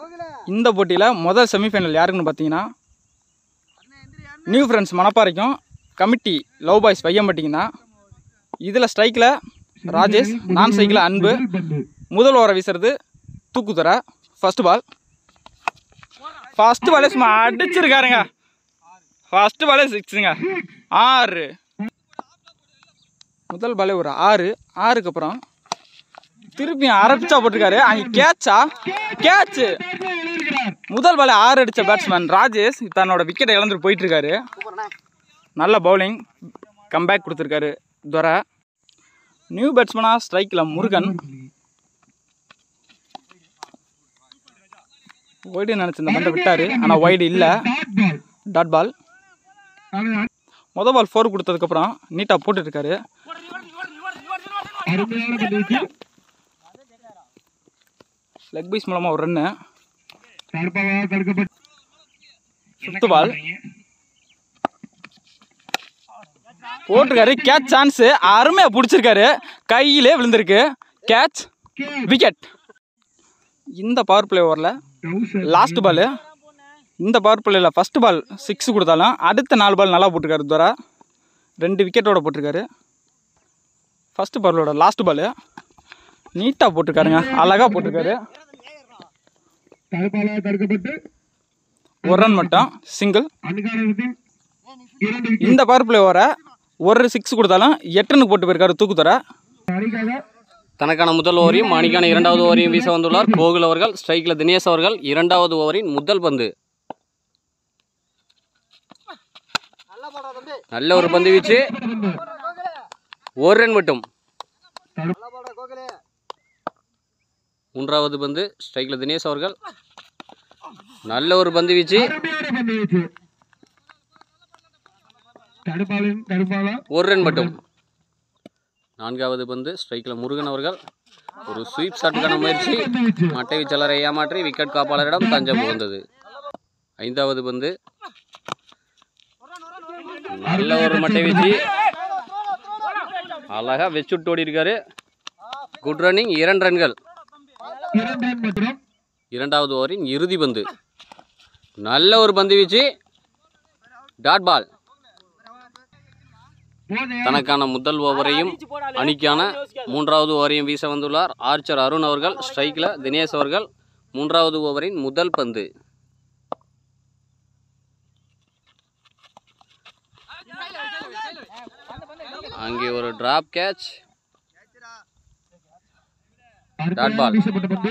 இந்த போட்டியில் முதல் செமிஃபைனல் யாருக்குன்னு பார்த்தீங்கன்னா நியூ ஃப்ரெண்ட்ஸ் மணப்பாறைக்கும் கமிட்டி லவ் பாய்ஸ் பையம்பட்டிங்க தான் இதில் ஸ்ட்ரைக்கில் ராஜேஷ் நான் ஸ்ட்ரைக்கில் அன்பு முதல் ஓவரை வீசுறது தூக்குத்துறை ஃபர்ஸ்ட் பால் ஃபர்ஸ்ட் பாலே சும்மா அடிச்சிருக்காருங்க ஃபர்ஸ்ட் பாலே சிக்ஸுங்க ஆறு முதல் பாலே ஒரு ஆறு ஆறுக்கு அப்புறம் திருப்பி அரபிச்சா போட்டிருக்காரு அங்கே கேட்சா கேட்சு முதல் பாலே ஆறு அடித்த பேட்ஸ்மேன் ராஜேஷ் தன்னோட விக்கெட்டை இழந்துட்டு போயிட்டு இருக்காரு நல்ல பவுலிங் கம்பேக் கொடுத்துருக்காரு துரை நியூ பேட்ஸ்மனா ஸ்ட்ரைக்கில் முருகன் ஒய்டு நினச்சி இந்த பந்தை விட்டாரு ஆனால் ஒய்டு இல்லை டாட் பால் மொதல் பால் ஃபோர் கொடுத்ததுக்கப்புறம் நீட்டாக போட்டுருக்காரு அருமையான பந்துவீச்சு லெக் பீஸ் மூலமாக ஒரு ரன்னு தடுப்பாக தடுக்கப்பட்டு ஃபிஃப்த் பால் போட்டிருக்காரு கேட்ச் சான்ஸு அருமையாக பிடிச்சிருக்காரு கையிலே விழுந்திருக்கு கேட்ச் விக்கெட் இந்த பவர் பிளே ஓவரில் டவுசர் லாஸ்ட் பால் இந்த பவர் பிளேயில் ஃபர்ஸ்ட் பால் சிக்ஸ் கொடுத்தாலும் அடுத்த நாலு பால் நல்லா போட்டிருக்காரு துரை ரெண்டு விக்கெட்டோட போட்டிருக்காரு ஃபர்ஸ்ட் பாலோட லாஸ்ட் பால் நீட்டாக போட்டிருக்காருங்க அழகாக போட்டிருக்காரு தடுப்பாக தடுக்கப்பட்டு ஒரு ரன் மட்டும் சிங்கிள் அன்காரத்தில் இரண்டு விக்கெட் இந்த பவர் பிளே ஓவரை ஒரு சிக்ஸ் கொடுத்தாலும் எட்டுனுக்கு போட்டு போயிருக்காரு தூக்குத்துறை அணிக்காக தனக்கான முதல் ஓவரையும் அணிக்கான இரண்டாவது ஓவரையும் வீச வந்துள்ளார் கோகுல் அவர்கள் ஸ்ட்ரைக்கில் தினேஷ் அவர்கள் இரண்டாவது ஓவரின் முதல் பந்து நல்ல ஒரு பந்து வீச்சு ஒரு ரன் மட்டும் மூன்றாவது பந்து ஸ்ட்ரைக்கில் தினேஷ் அவர்கள் நல்ல ஒரு பந்து வீச்சு அருமையான பந்துவீச்சு தடுப்பாளின் தடுப்பாளா ஒரு ரன் மட்டும் நான்காவது பந்து ஸ்ட்ரைக்கில் முருகன் அவர்கள் ஒரு ஸ்வீப் ஷாட்டுக்கான முயற்சி மட்டை வீச்சாளரை ஏமாற்றி விக்கெட் காப்பாளரிடம் தஞ்சம் புகுந்தது ஐந்தாவது பந்து நல்ல ஒரு மட்டை வீச்சு அழகா வச்சுட்டு ஓடி இருக்காரு குட் ரன்னிங் இரண்டு ரன்கள் இரண்டு ரன் மற்றும் இரண்டாவது ஓவரின் இறுதி பந்து நல்ல ஒரு பந்து வீச்சு டாட் பால் போதே தனக்கான முதல் ஓவரையும் அணிக்கான மூன்றாவது ஓவரையும் வீச வந்துள்ளார் ஆர்ச்சர் அருண் அவர்கள் ஸ்ட்ரைக்கில் தினேஷ் அவர்கள் மூன்றாவது ஓவரின் முதல் பந்து அங்கே ஒரு டிராப் கேட்ச் Dot ball. வீசப்பட்ட பந்து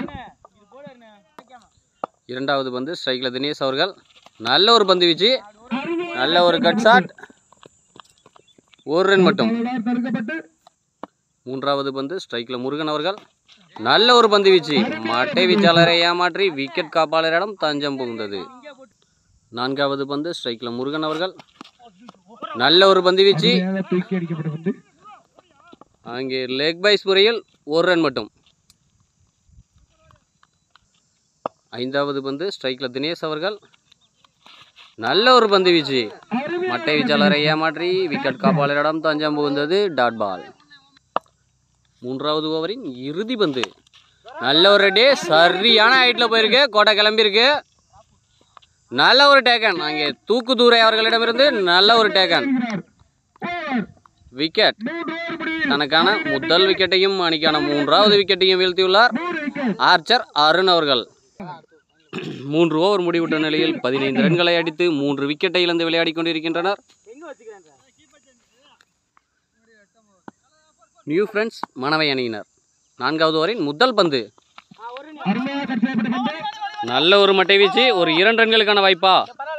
இரண்டாவது பந்து ஸ்ட்ரைக்கில் தினேஷ் அவர்கள் நல்ல ஒரு பந்து வீச்சு நல்ல ஒரு கட் ஷாட் ஒரு ரன் மட்டும் பவுலர் தடுக்கப்பட்டு மூன்றாவது பந்து ஸ்ட்ரைக்கில் முருகன் அவர்கள் நல்ல ஒரு பந்து வீச்சு மட்டை வீச்சாளரை ஏமாற்றி விக்கெட் காப்பாளரிடம் தஞ்சம் புகுந்தது நான்காவது பந்து ஸ்ட்ரைக்கில் முருகன் அவர்கள் நல்ல ஒரு பந்து வீச்சு மேலே தூக்கி அடிக்கப்பட்ட பந்து அங்கே லெக் பைஸ் முறையில் ஒரு ரன் மட்டும் ஐந்தாவது பந்து ஸ்ட்ரைக்கில் தினேஷ் அவர்கள் நல்ல ஒரு பந்து வீச்சு மட்டை வீச்சாளரை ஏமாற்றி விக்கெட் காப்பாளரிடம் தஞ்சம் புகுந்தது டாட் பால் மூன்றாவது ஓவரின் இறுதி பந்து நல்ல ஒரு டே சரியான ஹைட்டில் போயிருக்கு கோட்டை கிளம்பியிருக்கு நல்ல ஒரு டேக்கன் அங்கே தூக்குதூரை அவர்களிடமிருந்து நல்ல ஒரு டேக்கன் ஓவர் விக்கெட் மூன்று ஓவர் முடிவில் தனக்கான முதல் விக்கெட்டையும் அணிக்கான மூன்றாவது விக்கெட்டையும் வீழ்த்தியுள்ளார் நூறு விக்கெட் ஆர்ச்சர் அருண் அவர்கள் மூன்று ஓவர் முடிவுற்ற நிலையில் பதினைந்து ரன்களை அடித்து மூன்று விக்கெட்டை இழந்து விளையாடிக் கொண்டிருக்கின்றனர் நியூ ஃப்ரெண்ட்ஸ் மணவை அணியினர் நான்காவது ஓவரின் முதல் பந்து அருமையாக கட் செய்யப்பட்ட பந்து நல்ல ஒரு மட்டை வீச்சு ஒரு இரண்டு ரன்களுக்கான வாய்ப்பா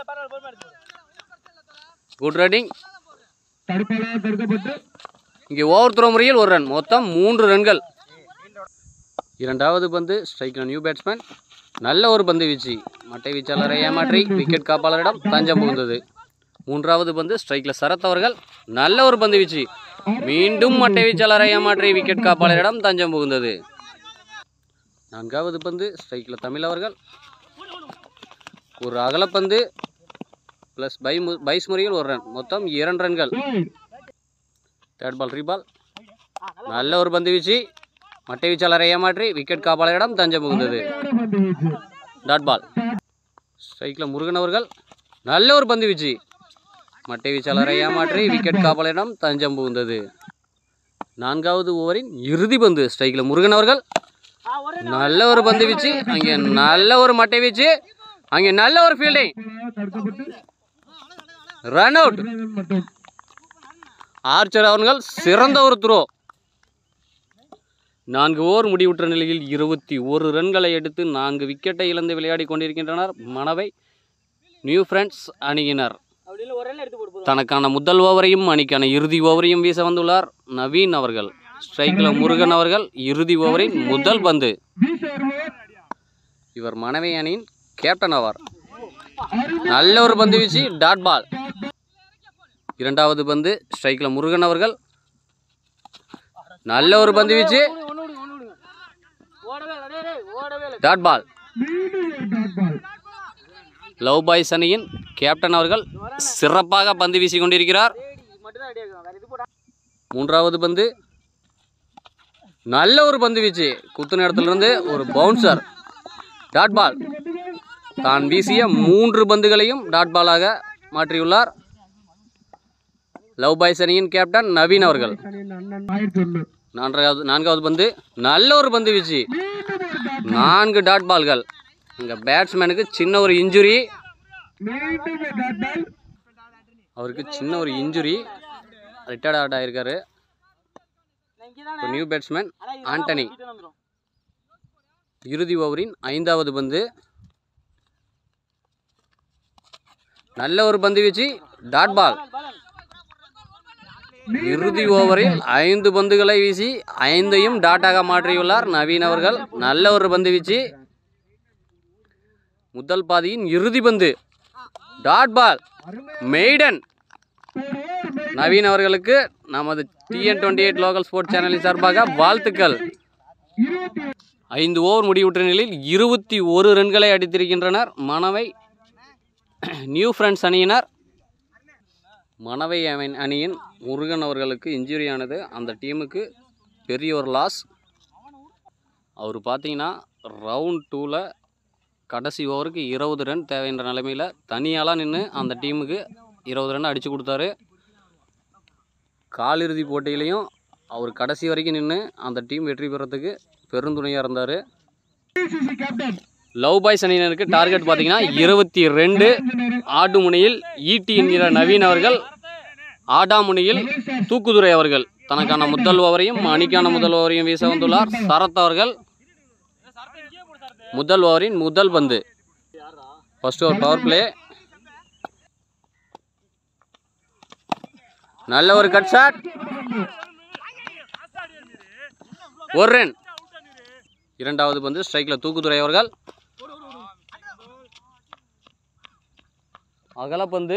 குட் ரன்னிங் தடுப்பாளர் தடுக்கப்பட்டு இங்கே ஓவர் த்ரோ முறையில் ஒரு ரன் மொத்தம் மூன்று ரன்கள் இரண்டாவது பந்து ஸ்ட்ரைக்கில் நியூ பேட்ஸ்மேன் நல்ல ஒரு பந்து வீச்சு மட்டை வீச்சாளரை ஏமாற்றி விக்கெட் காப்பாளரிடம் தஞ்சம் புகுந்தது மூன்றாவது பந்து ஸ்ட்ரைக்கில் சரத் அவர்கள் நல்ல ஒரு பந்து வீச்சு மீண்டும் மட்டை வீச்சாளரை ஏமாற்றி விக்கெட் காப்பாளரிடம் தஞ்சம் புகுந்தது நான்காவது பந்து ஸ்ட்ரைக்கில் தமிழ் அவர்கள் ஒரு அகலப்பந்து ப்ளஸ் பை மு- பைஸ் முறையில் ஒரு ரன் மொத்தம் இரண்டு ரன்கள் ஓவர் தேர்ட் பால் ரீபால் நல்ல ஒரு பந்து வீச்சு மட்டை வீச்சாளரை ஏமாற்றி விக்கெட் காப்பாளரிடம் தஞ்சம் புகுந்தது அருமையான பந்து வீச்சு டாட் பால் ஸ்ட்ரைக்கில் முருகன் அவர்கள் நல்ல ஒரு பந்து வீச்சு மட்டை வீச்சாளரை ஏமாற்றி விக்கெட் காப்பாளரிடம் தஞ்சம் புகுந்தது நான்காவது ஓவரின் இறுதி பந்து ஸ்ட்ரைக்கில் முருகன் அவர்கள் நல்ல ஒரு பந்து வீச்சு அங்கே நல்ல ஒரு மட்டை வீச்சு அங்கே நல்ல ஒரு ஃபீல்டிங் தடுக்கப்பட்டு ரன் அவுட் ரன் மட்டும் ஆர்ச்சர் அவர்கள் சிறந்த ஒரு த்ரோ நான்கு ஓவர் முடிவுற்ற நிலையில் இருபத்தி ஒரு ரன்களை எடுத்து நான்கு விக்கெட்டை இழந்து விளையாடி கொண்டிருக்கின்றனர் மனவை நியூ ஃப்ரெண்ட்ஸ் அணியினர் தனக்கான முதல் ஓவரையும் அணிக்கான இறுதி ஓவரையும் வீச வந்துள்ளார் நவீன் அவர்கள் ஸ்ட்ரைக்கில் முருகன் அவர்கள் இறுதி ஓவரின் முதல் பந்து வீச வருவோர் இவர் மனைவி அணியின் கேப்டன் ஆவார் நல்ல ஒரு பந்து வீச்சு டாட் பால் இரண்டாவது பந்து ஸ்ட்ரைக்கில் முருகன் அவர்கள் நல்ல ஒரு பந்து வீச்சு டாட் பால் மீண்டும் ஒரு டாட் பால் லவ் பாய்ஸ் அணியின் கேப்டன் அவர்கள் சிறப்பாக பந்து வீசி கொண்டிருக்கிறார் மூன்றாவது பந்து நல்ல ஒரு பந்து வீச்சு குத்து நேரத்திலிருந்து ஒரு பவுன்சர் டாட் பால் தான் வீசிய மூன்று பந்துகளையும் டாட் பாலாக மாற்றியுள்ளார் லவ் பாய்ஸ் அணியின் கேப்டன் நவீன் அவர்கள் அணியின் அண்ணன் ஆயிரத்தி ஒன்று நான்காவது நான்காவது பந்து நல்ல ஒரு பந்து வீச்சு மீண்டும் ஒரு டாட் நான்கு டாட் பால்கள் இங்கே பேட்ஸ்மேனுக்கு சின்ன ஒரு இன்ஜுரி மீண்டும் ஒரு டாட் பால் அவருக்கு சின்ன ஒரு இன்ஜுரி ரிட்டையர்ட் அவுட் ஆயிருக்காரு இப்போ நியூ பேட்ஸ்மேன் ஆண்டனி இறுதி ஓவரின் ஐந்தாவது பந்து நல்ல ஒரு பந்து வீச்சு டாட் பால் இறுதி ஓவரில் ஐந்து பந்துகளை வீசி ஐந்தையும் டாட்டாக மாற்றியுள்ளார் நவீன் அவர்கள் நல்ல ஒரு பந்து வீச்சு முதல் பாதியின் இறுதி பந்து டாட் பால் மெய்டன் நவீன் அவர்களுக்கு நமது TN twenty eight local sports சேனலின் சார்பாக வாழ்த்துக்கள் இருபத்தி ஐந்து ஓவர் முடிவுற்ற நிலையில் இருபத்தி ஒரு ரன்களை அடித்திருக்கின்றனர் மணவை நியூ ஃப்ரெண்ட்ஸ் அணியினர் மணவை அணி- அணியின் முருகன் அவர்களுக்கு இன்ஜுரி ஆனது அந்த டீமுக்கு பெரிய ஒரு லாஸ் அவர் பார்த்தீங்கன்னா ரவுண்ட் டூவில் கடைசி ஓவருக்கு இருபது ரன் தேவைன்ற நிலைமையில் தனியாலாம் நின்று அந்த டீமுக்கு இருபது ரன் அடித்து கொடுத்தாரு காலிறுதி போட்டியிலையும் அவர் கடைசி வரைக்கும் நின்று அந்த டீம் வெற்றி பெறத்துக்கு பெருந்துணையாக இருந்தார் பிசிசி கேப்டன் லவ் பாய்ஸ் அணியினருக்கு டார்கெட் பார்த்தீங்கன்னா இருபத்தி ரெண்டு ஆடு முனையில் ஈட்டி என்கிற நவீன் அவர்கள் ஆடா முனையில் தூக்குதுரை அவர்கள் தனக்கான முதல் ஓவரையும் அணிக்கான முதல் ஓவரையும் வீச வந்துள்ளார் சரத் அவர்கள் முதல் ஓவரின் முதல் பந்து ஃபர்ஸ்ட் ஓவர் பவர் பிளே நல்ல ஒரு கட் ஷாட் ஒரு ரன் இரண்டாவது பந்து ஸ்ட்ரைக்கில் தூக்குதுரை அவர்கள் அகலப்பந்து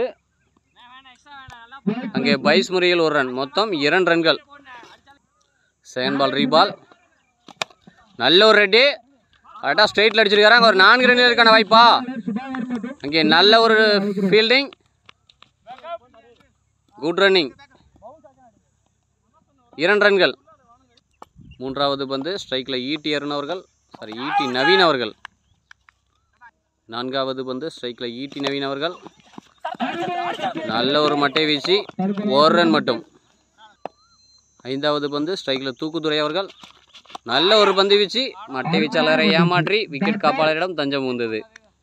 அங்கே பைஸ் முறையில் ஒரு ரன் மொத்தம் இரண்டு ரன்கள் செகண்ட் பால் ரீபால் நல்ல ஒரு ரெட்டி கரெக்டாக ஸ்ட்ரைட்டில் அடிச்சிருக்காங்க ஒரு நான்கு ரன்களுக்கான வாய்ப்பா சுதாகர் மற்றும் அங்கே நல்ல ஒரு ஃபீல்டிங் குட் ரன்னிங் இரண்டு ரன்கள் மூன்றாவது பந்து ஸ்ட்ரைக்கில் ஈட்டி அருண் அவர்கள் சாரி ஈட்டி நவீன் அவர்கள் நான்காவது பந்து ஸ்ட்ரைக்கில் ஈட்டி நவீன் அவர்கள் நல்ல ஒரு மட்டை வீசி ஒரு ரன் மட்டும் ஐந்தாவது பந்து ஸ்ட்ரைக்கில் தூக்குதுரை அவர்கள் நல்ல ஒரு பந்து வீச்சு மட்டை வீச்சாளரை ஏமாற்றி விக்கெட் காப்பாளரிடம் தஞ்சம் புகுந்தது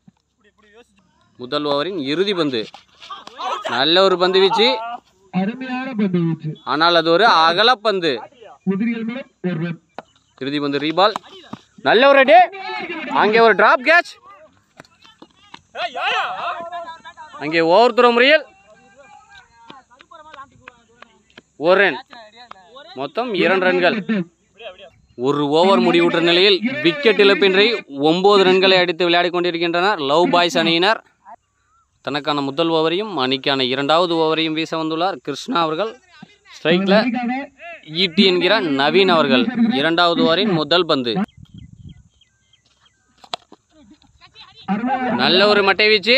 முதல் ஓவரின் இறுதி பந்து நல்ல ஒரு பந்து வீச்சு அருமையான பந்து வீச்சு ஆனால் அது ஒரு அகலப்பந்து உதிரிகள் மூலம் ஒரு ரன் இறுதி பந்து ரீபால் நல்ல ஒரு அடி அங்கே ஒரு டிராப் கேட்ச் அங்கே ஓவர் த்ரோ முறையில் ஒரு ரன் மொத்தம் இரண்டு ரன்கள் ஒரு ஓவர் முடிவுற்ற நிலையில் விக்கெட் இழப்பின்றி ஒன்பது ரன்களை அடித்து விளையாடிக் கொண்டிருக்கின்றனர் லவ் பாய்ஸ் அணியினர் தனக்கான முதல் ஓவரையும் அணிக்கான இரண்டாவது ஓவரையும் வீச வந்துள்ளார் கிருஷ்ணா அவர்கள் ஸ்ட்ரைக்கில் அணிக்காக ஈட்டி என்கிற நவீன் அவர்கள் இரண்டாவது ஓவரின் முதல் பந்து அருமையான நல்ல ஒரு மட்டை வீச்சு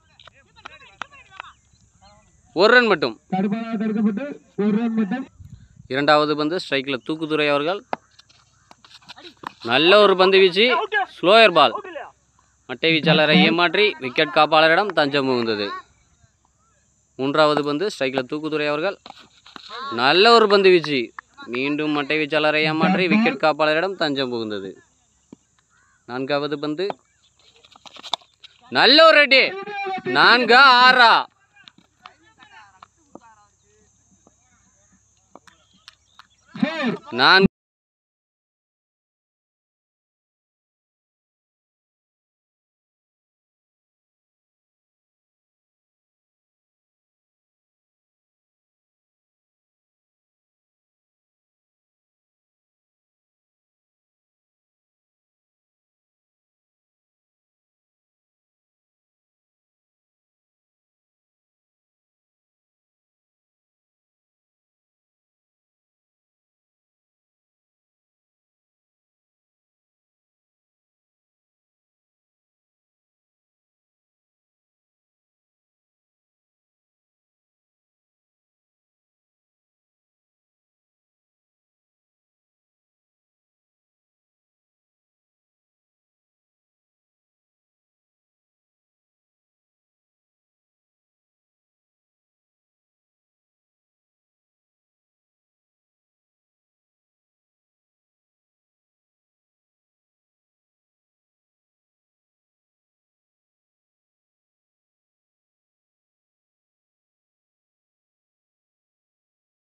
ஒரு ரன் மட்டும் தடுப்பாக தடுக்கப்பட்டு ஒரு ரன் மட்டும் இரண்டாவது பந்து ஸ்ட்ரைக்கில் தூக்குதுரை அவர்கள் நல்ல ஒரு பந்து வீச்சு ஸ்லோயர் பால் மட்டை வீச்சாளரை ஏமாற்றி விக்கெட் காப்பாளரிடம் தஞ்சம் புகுந்தது மூன்றாவது பந்து ஸ்ட்ரைக்கில் தூக்குதுறை அவர்கள் நல்ல ஒரு பந்து வீச்சு மீண்டும் மட்டை வீச்சாளரை ஏமாற்றி விக்கெட் காப்பாளரிடம் தஞ்சம் புகுந்தது நான்காவது பந்து நல்ல ஒரு அடி நான்கா ஆறா ஃபோர் நான்கு